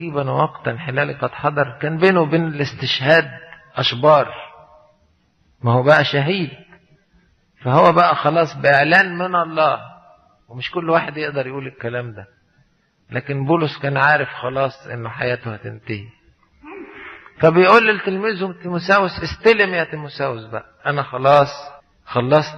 تقريبا وقتا حلال قد حضر كان بينه وبين الاستشهاد أشبار ما هو بقى شهيد فهو بقى خلاص بإعلان من الله ومش كل واحد يقدر يقول الكلام ده لكن بولس كان عارف خلاص انه حياته هتنتهي فبيقول لتلميذه تيموساوس استلم يا تيموساوس بقى انا خلاص خلصت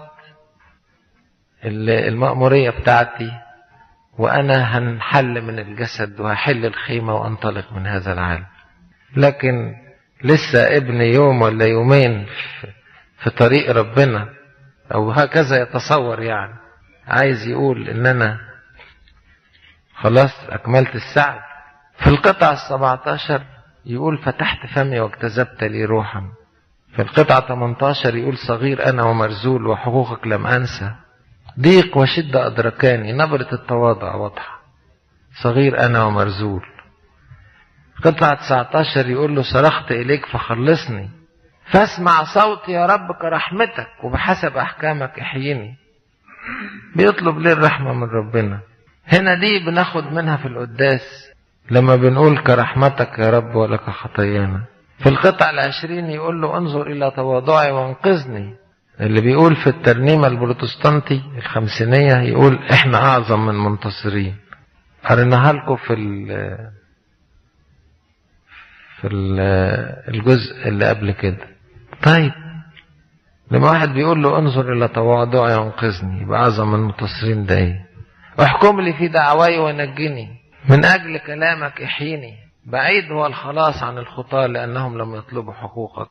المأمورية بتاعتي وأنا هنحل من الجسد وهحل الخيمة وأنطلق من هذا العالم لكن لسه ابن يوم ولا يومين في طريق ربنا أو هكذا يتصور يعني عايز يقول إن أنا خلاص أكملت السعي في القطعة السبعتاشر يقول فتحت فمي واجتذبت لي روحا في القطعة 18 يقول صغير أنا ومرزول وحقوقك لم أنسى ضيق وشدة أدركاني نبرة التواضع واضحة صغير أنا ومرزول قطعة 19 يقول له صرخت إليك فخلصني فاسمع صوتي يا رب كرحمتك وبحسب أحكامك احييني بيطلب ليه الرحمة من ربنا هنا دي بناخد منها في القداس لما بنقول كرحمتك يا رب ولك خطايانا في القطعة العشرين يقول له انظر إلى تواضعي وانقذني اللي بيقول في الترنيمة البروتستانتي الخمسينية يقول احنا اعظم من منتصرين قريناها لكم في ال في ال الجزء اللي قبل كده طيب لما واحد بيقول له انظر الى تواضعي وانقذني يبقى اعظم من المنتصرين ده ايه احكم لي في دعواي ونجني من اجل كلامك احيني بعيد هو الخلاص عن الخطاة لانهم لم يطلبوا حقوقك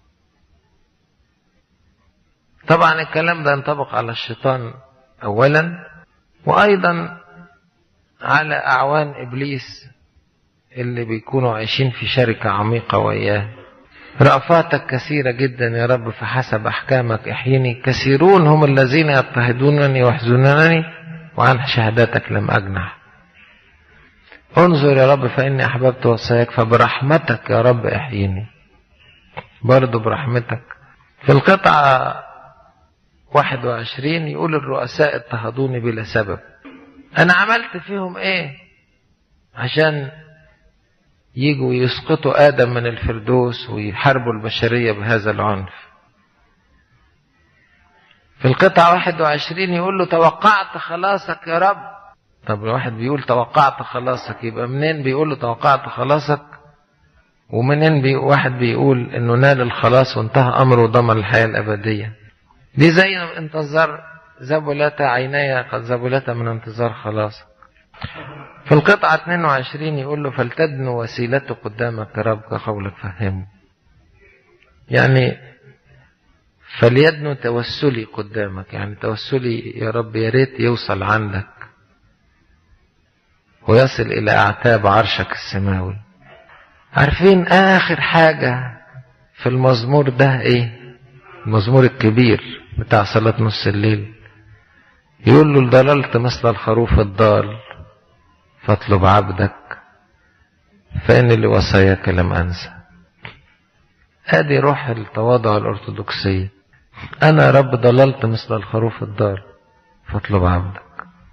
طبعا الكلام ده ينطبق على الشيطان اولا وايضا على اعوان ابليس اللي بيكونوا عايشين في شركة عميقة وإياه رأفاتك كثيرة جدا يا رب فحسب أحكامك احيني كثيرون هم الذين يضطهدونني ويحزنونني وعن شهاداتك لم أجنح انظر يا رب فإني أحببت وصاياك فبرحمتك يا رب احييني برضه برحمتك في القطعة 21 يقول الرؤساء اضطهدوني بلا سبب أنا عملت فيهم إيه عشان يجوا يسقطوا آدم من الفردوس ويحاربوا البشرية بهذا العنف في القطعة 21 يقول له توقعت خلاصك يا رب طب الواحد بيقول توقعت خلاصك يبقى منين بيقول له توقعت خلاصك ومنين بي واحد بيقول انه نال الخلاص وانتهى امره وضمن الحياة الابدية دي زي انتظار زبلت عيني قد زبلت من انتظار خلاصك في القطعة 22 يقول له فلتدنو وسيلته قدامك يا رب كقولك فهمه يعني فليدنو توسلي قدامك يعني توسلي يا رب يا ريت يوصل عندك ويصل إلى أعتاب عرشك السماوي عارفين آخر حاجة في المزمور ده إيه المزمور الكبير بتاع صلاة نص الليل يقول له ضللت مثل الخروف الضال فاطلب عبدك فإن لوصاياك لم أنسى ادي روح التواضع الارثوذكسية انا يا رب ضللت مثل الخروف الضال فاطلب عبدك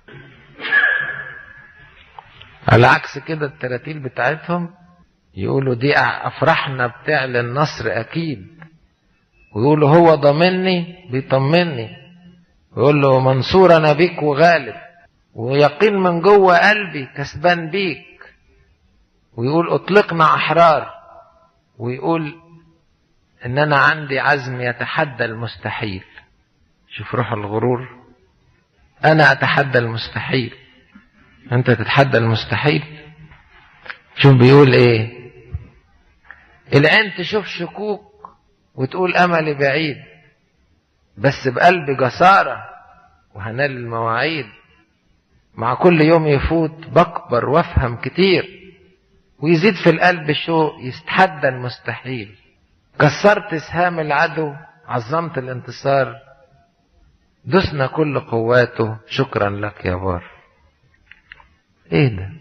على عكس كده التراتيل بتاعتهم يقولوا دي افراحنا بتعلن نصر اكيد ويقولوا هو ضامني بيطمني ويقول له منصور انا بيك وغالب ويقين من جوه قلبي كسبان بيك ويقول اطلقنا احرار ويقول ان انا عندي عزم يتحدى المستحيل شوف روح الغرور انا اتحدى المستحيل انت تتحدى المستحيل شوف بيقول ايه العين تشوف شكوك وتقول املي بعيد بس بقلب جسارة وهنال المواعيد مع كل يوم يفوت بكبر وافهم كتير ويزيد في القلب شوق يستحدى المستحيل كسرت سهام العدو عظمت الانتصار دسنا كل قواته شكرا لك يا بار ايه ده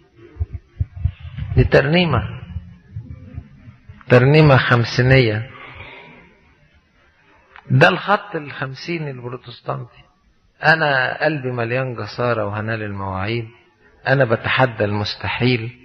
دي ترنيمة ترنيمة خمسينية ده الخط الخمسين البروتستانتي انا قلبي مليان جسارة وهنال المواعيد انا بتحدى المستحيل